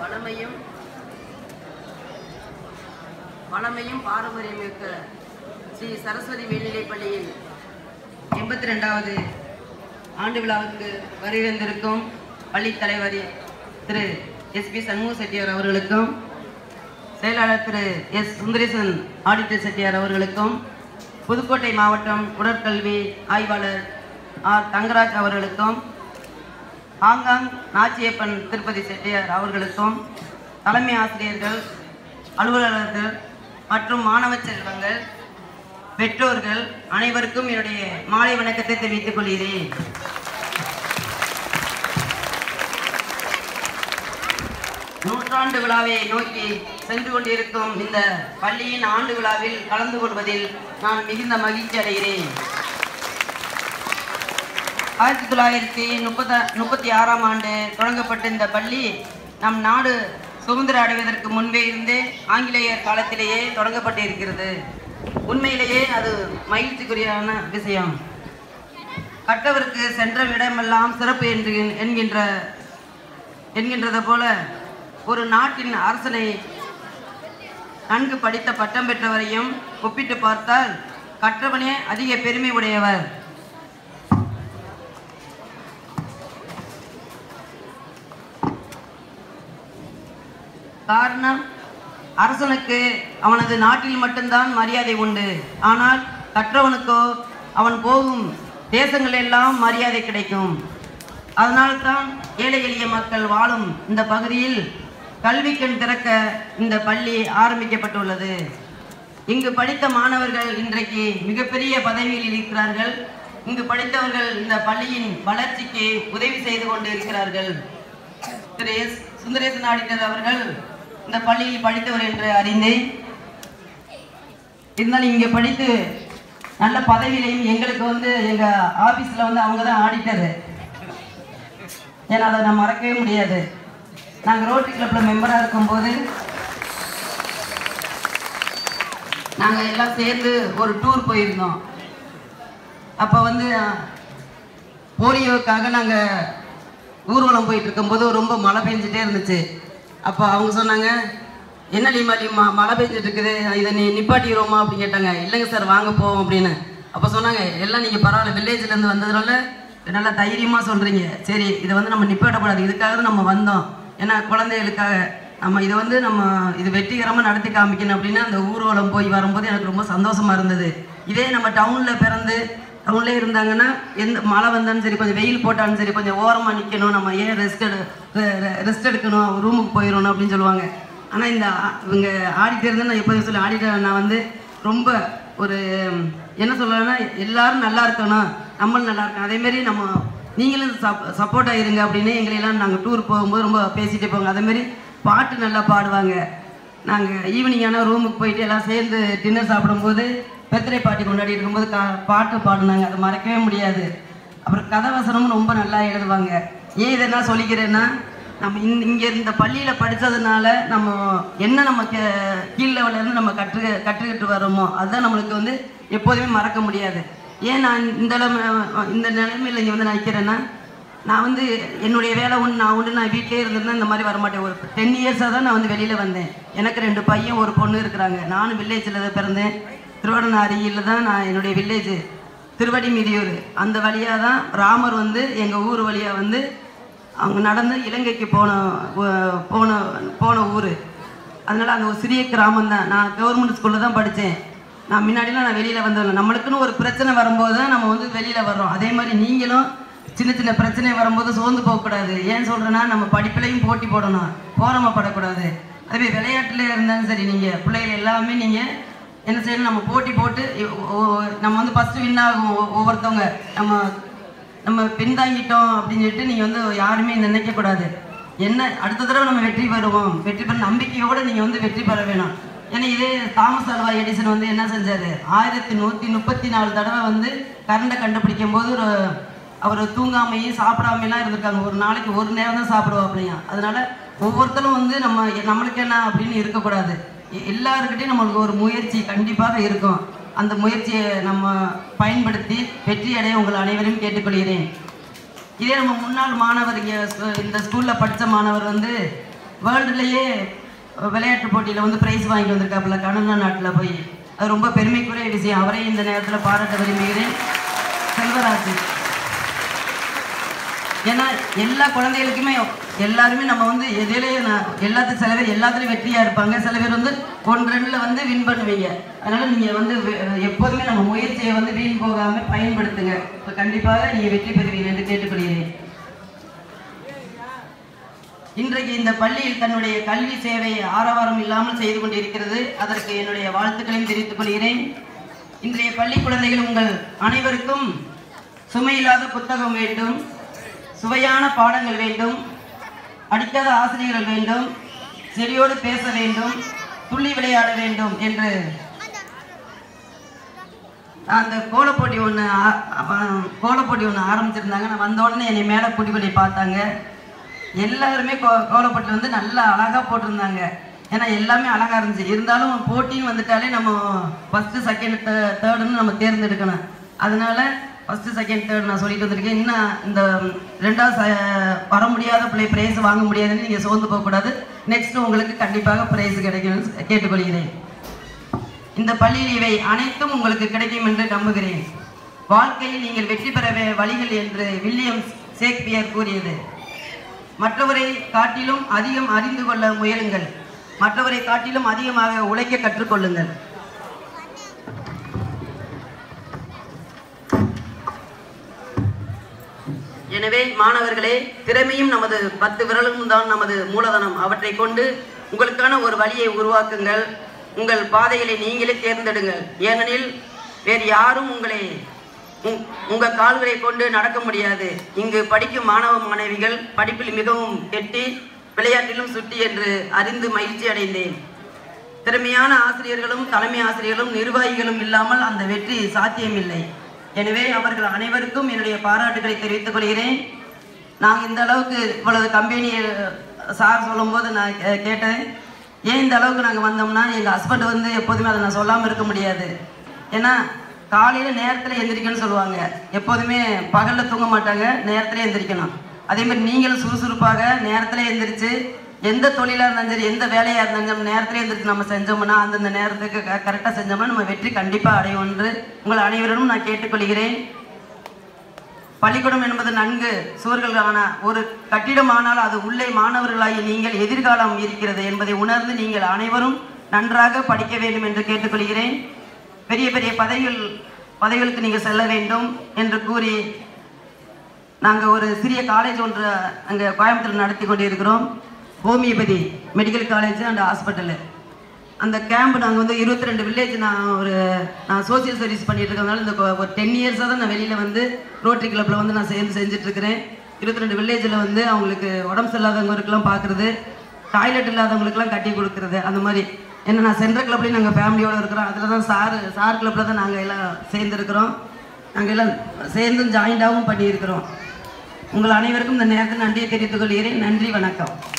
வளமையும் வளமையும் பாரம்பரியமிக்க ஸ்ரீ சரஸ்வதி மேல்நிலைப் பள்ளியில் எண்பத்தி ரெண்டாவது ஆண்டு விழாவுக்கு வருகின்றிருக்கும் பள்ளித் தலைவர் திரு எஸ் பி சண்முக செட்டியார் அவர்களுக்கும் செயலாளர் திரு எஸ் சுந்தரேசன் ஆடிட்டர் செட்டியார் அவர்களுக்கும் புதுக்கோட்டை மாவட்டம் உடற்கல்வி ஆய்வாளர் ஆர் தங்கராஜ் அவர்களுக்கும் ஹாங்காங் நாச்சியப்பன் திருப்பதி செட்டியார் அவர்களுக்கும் தலைமை ஆசிரியர்கள் அலுவலர்கள் மற்றும் மாணவ செல்வங்கள் பெற்றோர்கள் அனைவருக்கும் என்னுடைய மாலை வணக்கத்தை தெரிவித்துக் கொள்கிறேன் நூற்றாண்டு விழாவை நோக்கி சென்று கொண்டிருக்கும் இந்த பள்ளியின் ஆண்டு விழாவில் கலந்து கொள்வதில் நான் மிகுந்த மகிழ்ச்சி அடைகிறேன் ஆயிரத்தி தொள்ளாயிரத்தி முப்பத்த முப்பத்தி ஆறாம் ஆண்டு தொடங்கப்பட்ட இந்த பள்ளி நம் நாடு சுதந்திரம் அடைவதற்கு முன்பே இருந்தே ஆங்கிலேயர் காலத்திலேயே தொடங்கப்பட்டு இருக்கிறது உண்மையிலேயே அது மகிழ்ச்சிக்குரியான விஷயம் கற்றவருக்கு சென்ற இடமெல்லாம் சிறப்பு என்று என்கின்ற என்கின்றது போல ஒரு நாட்டின் அரசனை நன்கு படித்த பட்டம் பெற்றவரையும் ஒப்பிட்டு பார்த்தால் கற்றவனே அதிக பெருமை உடையவர் காரணம் அரசனுக்கு அவனது நாட்டில் மட்டும்தான் மரியாதை உண்டு ஆனால் கற்றவனுக்கோ அவன் போகும் தேசங்களெல்லாம் மரியாதை கிடைக்கும் அதனால்தான் ஏழை எளிய மக்கள் வாழும் இந்த பகுதியில் கல்விக்கண் திறக்க இந்த பள்ளி ஆரம்பிக்கப்பட்டுள்ளது இங்கு படித்த மாணவர்கள் இன்றைக்கு மிகப்பெரிய பதவியில் இருக்கிறார்கள் இங்கு படித்தவர்கள் இந்த பள்ளியின் வளர்ச்சிக்கு உதவி செய்து கொண்டு இருக்கிறார்கள் திரு எஸ் சுந்தரேசன் ஆடிட்டர் அவர்கள் இந்த பள்ளியில் படித்தவர் என்று அறிந்தேன் இருந்தாலும் இங்கே படித்து நல்ல பதவியிலையும் எங்களுக்கு வந்து எங்கள் ஆஃபீஸில் வந்து அவங்க தான் ஆடிட்டரு ஏன்னா அதை நான் மறக்கவே முடியாது நாங்கள் ரோட்டரி கிளப்பில் மெம்பராக இருக்கும்போது நாங்கள் எல்லாம் சேர்ந்து ஒரு டூர் போயிருந்தோம் அப்போ வந்து போலியோவுக்காக நாங்கள் ஊர்வலம் போயிட்டு இருக்கும்போது ரொம்ப மழை பெஞ்சிட்டே இருந்துச்சு அப்போ அவங்க சொன்னாங்க என்ன லீமா லீமா மழை பெஞ்சிட்டு இருக்குது இதை நீ நிப்பாட்டிடுவோமா அப்படின்னு கேட்டாங்க இல்லைங்க சார் வாங்க போவோம் அப்படின்னு அப்போ சொன்னாங்க எல்லாம் நீங்கள் பரவாயில்ல வில்லேஜ்லேருந்து வந்ததுனால நல்லா தைரியமாக சொல்கிறீங்க சரி இதை வந்து நம்ம நிப்பாட்டக்கூடாது இதுக்காக தான் நம்ம வந்தோம் ஏன்னா குழந்தைகளுக்காக நம்ம இதை வந்து நம்ம இது வெற்றிகரமாக நடத்தி காமிக்கணும் அப்படின்னு அந்த ஊர்வலம் போய் வரும்போது எனக்கு ரொம்ப சந்தோஷமாக இருந்தது இதே நம்ம டவுனில் பிறந்து டவுன்லேயே இருந்தாங்கன்னா எந்த மழை வந்தாலும் சரி கொஞ்சம் வெயில் போட்டாலும் சரி கொஞ்சம் ஓரமாக நிற்கணும் நம்ம ஏன் ரெஸ்ட் எடு ரெஸ்ட் எடுக்கணும் ரூமுக்கு போயிடணும் அப்படின்னு சொல்லுவாங்க ஆனால் இந்த ஆ- இவங்க ஆடிட்டர் தான் நான் எப்போதும் சொல்லி ஆடிட்டர் நான் வந்து ரொம்ப ஒரு என்ன சொல்லலாம்னா எல்லாரும் நல்லா இருக்கணும் நம்மளும் நல்லா இருக்கணும் அதேமாரி நம்ம நீங்களும் சப் சப்போர்ட்டாக இருங்க அப்படின்னு எங்களையெல்லாம் நாங்கள் டூர் போகும்போது ரொம்ப பேசிகிட்டே போவாங்க அதேமாரி பாட்டு நல்லா பாடுவாங்க நாங்கள் ஈவினிங் ஆனால் ரூமுக்கு போயிட்டு எல்லாம் சேர்ந்து டின்னர் சாப்பிடும்போது பர்த்டே பார்ட்டி கொண்டாடி இருக்கும்போது கா பாட்டு பாடினாங்க அதை மறக்கவே முடியாது அப்புறம் கதை வசனமும் ரொம்ப நல்லா எழுதுவாங்க ஏன் இதை நான் சொல்லிக்கிறேன்னா நம்ம இந்த இங்கே இந்த பள்ளியில் படித்ததுனால நம்ம என்ன நம்ம கே கீழ் level ல இருந்து நம்ம கற்று கற்றுக்கிட்டு வரோமோ அதுதான் நம்மளுக்கு வந்து எப்போதுமே மறக்க முடியாது ஏன் நான் இந்த நிலைமை- இந்த நிலைமையில் இங்கே வந்து நான் நிற்கிறேன்னா நான் வந்து என்னுடைய வேலை ஒன்று நான் ஒன்று நான் வீட்டிலே இருந்திருந்தா இந்த மாதிரி வரமாட்டேன் ஒரு டென் இயர்ஸாக தான் நான் வந்து வெளியில் வந்தேன் எனக்கு ரெண்டு பையன் ஒரு பொண்ணு இருக்கிறாங்க நானும் வில்லேஜில் தான் பிறந்தேன் திருவண்ணாரியில் தான் நான் என்னுடைய வில்லேஜ் திருவடி மிதியூர் அந்த வழியாக தான் ராமர் வந்து எங்கள் ஊர் வழியாக வந்து அவங்க நடந்து இலங்கைக்கு போன ஊ- போன போன ஊர் அதனால் அந்த ஒரு சிறிய கிராமம் தான் நான் கவர்மெண்ட் ஸ்கூலில் தான் படித்தேன் நான் முன்னாடிலாம் நான் வெளியில் வந்ததில்லை நம்மளுக்குன்னு ஒரு பிரச்சனை வரும்போது தான் நம்ம வந்து வெளியில் வர்றோம் அதே மாதிரி நீங்களும் சின்ன சின்ன பிரச்சனை வரும்போது சோர்ந்து போகக்கூடாது ஏன் சொல்கிறேன்னா நம்ம படிப்புலையும் போட்டி போடணும் போராமப்படக்கூடாது அதே விளையாட்டுல இருந்தாலும் சரி நீங்கள் பிள்ளைகள் எல்லாமே நீங்கள் என்ன செய்யணும் நம்ம போட்டி போட்டு இ- ஒ- நம்ம வந்து ஃபஸ்ட்டு வின் ஆகும் ஒ- ஒவ்வொருத்தவங்க நம்ம நம்ம பின்தாங்கிட்டோம் அப்படின்னு சொல்லிட்டு நீங்கள் வந்து யாருமே நினைக்கக்கூடாது என்ன அடுத்த தடவை நம்ம வெற்றி பெறுவோம் வெற்றி பெற நம்பிக்கையோடு நீங்கள் வந்து வெற்றி பெற வேணும் ஏன்னா இதே தாமஸ் அல்வா எடிசன் வந்து என்ன செஞ்சாரு ஆயிரத்தி நூற்றி முப்பத்தி நாலு தடவை வந்து கரண்டை கண்டுபிடிக்கும் போது ஒரு அவர் தூங்காமையும் சாப்பிடாமையெல்லாம் இருந்திருக்காங்க ஒரு நாளைக்கு ஒரு நேரம் தான் சாப்பிடுவோம் அப்படியா அதனால ஒவ்வொருத்தரும் வந்து நம்ம நம்மளுக்கு என்ன அப்படின்னு இருக்கக்கூடாது எ- எல்லாருக்கிட்டையும் நம்மளுக்கு ஒரு முயற்சி கண்டிப்பாக இருக்கும் அந்த முயற்சியை நம்ம பயன்படுத்தி வெற்றி அடைய உங்கள் அனைவரையும் கேட்டுக்கொள்கிறேன் இதே நம்ம முன்னாள் மாணவர் இங்கே ஸ்கூ- இந்த ஸ்கூலில் படித்த மாணவர் வந்து வேர்ல்டுலேயே விளையாட்டு போட்டியில் வந்து ப்ரைஸ் வாங்கிட்டு வந்திருக்காப்புல கனடா நாட்டில் போய் அது ரொம்ப பெருமைக்குரிய விஷயம் அவரை இந்த நேரத்தில் பாராட்ட விரும்புகிறேன் செல்வராஜ் ஏன்னா எல்லா குழந்தைகளுக்குமே எல்லாருமே நம்ம வந்து எதிலேயே நான் எல்லாத்துக்கும் சில பேர் எல்லாத்துலையும் வெற்றியாக இருப்பாங்க சில பேர் வந்து ஒன்று ரெண்டில் வந்து வின் பண்ணுவீங்க அதனால் நீங்கள் வந்து வெ- எப்போதுமே நம்ம முயற்சியை வந்து வீண் போகாமல் பயன்படுத்துங்க இப்போ கண்டிப்பாக நீங்கள் வெற்றி பெறுவீங்க என்று கேட்டுக்கொள்கிறேன் இன்றைக்கு இந்த பள்ளியில் தன்னுடைய கல்வி சேவை ஆரவாரம் இல்லாமல் செய்து கொண்டிருக்கிறது அதற்கு என்னுடைய வாழ்த்துக்களையும் தெரிவித்துக் கொள்கிறேன் இன்றைய பள்ளி குழந்தைகள் உங்கள் அனைவருக்கும் சுமையில்லாத புத்தகம் வேண்டும் சுவையான பாடங்கள் வேண்டும் அடிக்காத ஆசிரியர்கள் வேண்டும் செடியோடு பேச வேண்டும் துள்ளி விளையாட வேண்டும் என்று அந்த கோலப்போட்டி ஒன்று கோலப்போட்டி ஒன்று ஆரம்பிச்சிருந்தாங்க நான் வந்த உடனே என்னை மேலே கூட்டி பண்ணி பார்த்தாங்க எல்லாருமே கோ கோலப்போட்டி வந்து நல்லா அழகாக போட்டிருந்தாங்க ஏன்னா எல்லாமே அழகாக இருந்துச்சு இருந்தாலும் போட்டின்னு வந்துட்டாலே நம்ம ஃபஸ்ட்டு செகண்ட் தேர்டுன்னு நம்ம தேர்ந்தெடுக்கணும் அதனால ஃபஸ்ட்டு செகண்ட் தேர்ட் நான் சொல்லிட்டு வந்திருக்கேன் இன்னும் இந்த ரெண்டாவது ச- வர முடியாத பிள்ளை ப்ரைஸ் வாங்க முடியாதுன்னு நீங்கள் சோர்ந்து போகக்கூடாது நெக்ஸ்ட் உங்களுக்கு கண்டிப்பாக ப்ரைஸ் கிடைக்கும்னு கேட்டுக்கொள்கிறேன் இந்த பள்ளியில் இவை அனைத்தும் உங்களுக்கு கிடைக்கும் என்று நம்புகிறேன் வாழ்க்கையில் நீங்கள் வெற்றி பெற வே- வழிகள் என்று வில்லியம் ஷேக்ஸ்பியர் கூறியது மற்றவரை காட்டிலும் அதிகம் அறிந்து கொள்ள முயலுங்கள் மற்றவரை காட்டிலும் அதிகமாக உழைக்க கற்றுக்கொள்ளுங்கள் எனவே மாணவர்களே திறமையும் நமது பத்து விரலும் தான் நமது மூலதனம் அவற்றை கொண்டு உங்களுக்கான ஒரு வழியை உருவாக்குங்கள் உங்கள் பாதைகளை நீங்களே தேர்ந்தெடுங்கள் ஏனெனில் வேறு யாரும் உங்களை உங்- உங்க கால்களை கொண்டு நடக்க முடியாது இங்கு படிக்கும் மாணவ மாணவிகள் படிப்பில் மிகவும் கெட்டி விளையாட்டிலும் சுட்டி என்று அறிந்து மகிழ்ச்சி அடைந்தேன் திறமையான ஆசிரியர்களும் தலைமை ஆசிரியர்களும் நிர்வாகிகளும் இல்லாமல் அந்த வெற்றி சாத்தியமில்லை எனவே அவர்கள் அனைவருக்கும் என்னுடைய பாராட்டுகளை தெரிவித்துக் கொள்கிறேன் நாங்கள் இந்த அளவுக்கு இவ்வளவு கம்பெனி சார் சொல்லும்போது நான் கே- கேட்டேன் ஏன் இந்த அளவுக்கு நாங்கள் வந்தோம்னா எங்கள் ஹஸ்பண்ட் வந்து எப்போதுமே அதை நான் சொல்லாமல் இருக்க முடியாது ஏன்னா காலையில் நேரத்தில் எந்திரிக்கணும்னு சொல்லுவாங்க எப்போதுமே பகலில் தூங்க மாட்டாங்க நேரத்தில் எந்திரிக்கணும் அதே மாதிரி நீங்களும் சுறுசுறுப்பாக நேரத்தில் எந்திரிச்சு எந்த தொழிலாக இருந்தாலும் சரி எந்த வேலையாக இருந்தாலும் நேரத்தில் எந்திரிச்சு நம்ம செஞ்சோம்னா அந்தந்த நேரத்துக்கு கரெக்டாக செஞ்சோம்னா நம்ம வெற்றி கண்டிப்பாக அடையும் என்று உங்கள் அனைவரும் நான் கேட்டுக்கொள்கிறேன் பள்ளிக்கூடம் என்பது நன்கு சுவர்களான ஒரு கட்டிடம் ஆனால் அது உள்ளே மாணவர்களாகி நீங்கள் எதிர்காலம் இருக்கிறது என்பதை உணர்ந்து நீங்கள் அனைவரும் நன்றாக படிக்க வேண்டும் என்று கேட்டுக்கொள்கிறேன் பெரிய பெரிய பதவிகள் பதவிகளுக்கு நீங்கள் செல்ல வேண்டும் என்று கூறி நாங்கள் ஒரு சிறிய காலேஜ் ஒன்று அங்கே கோயம்புத்தூர் நடத்தி கொண்டிருக்கிறோம் homeopathy medical college and hospital அந்த கேம்ப் நாங்கள் வந்து இருபத்தி ரெண்டு வில்லேஜ் நான் ஒரு நான் சோசியல் சர்வீஸ் பண்ணிட்டு இருக்கறதுனால இந்த கொ- ஒரு டென் இயர்ஸாக தான் நான் வெளியில் வந்து ரோட்டரி கிளப்பில் வந்து நான் சேர்ந்து செஞ்சுட்டு இருக்கிறேன் இருபத்தி ரெண்டு வில்லேஜில் வந்து அவங்களுக்கு உடம்பு சரியில்லாதவங்களுக்குலாம் பார்க்குறது டாய்லெட் இல்லாதவங்களுக்குலாம் கட்டி கொடுக்குறது அந்த மாதிரி ஏன்னா நான் சென்ட்ரல் கிளப்லேயும் நாங்கள் ஃபேமிலியோடு இருக்கிறோம் அதில் தான் சார் சார் கிளப்பில் தான் நாங்கள் எல்லாம் சேர்ந்துருக்கிறோம் நாங்கள் எல்லாம் சேர்ந்தும் ஜாயிண்டாகவும் பண்ணியிருக்கிறோம் உங்கள் அனைவருக்கும் இந்த நேரத்தில் நன்றியை தெரிவித்துக் கொள்கிறேன் நன்றி வணக்கம்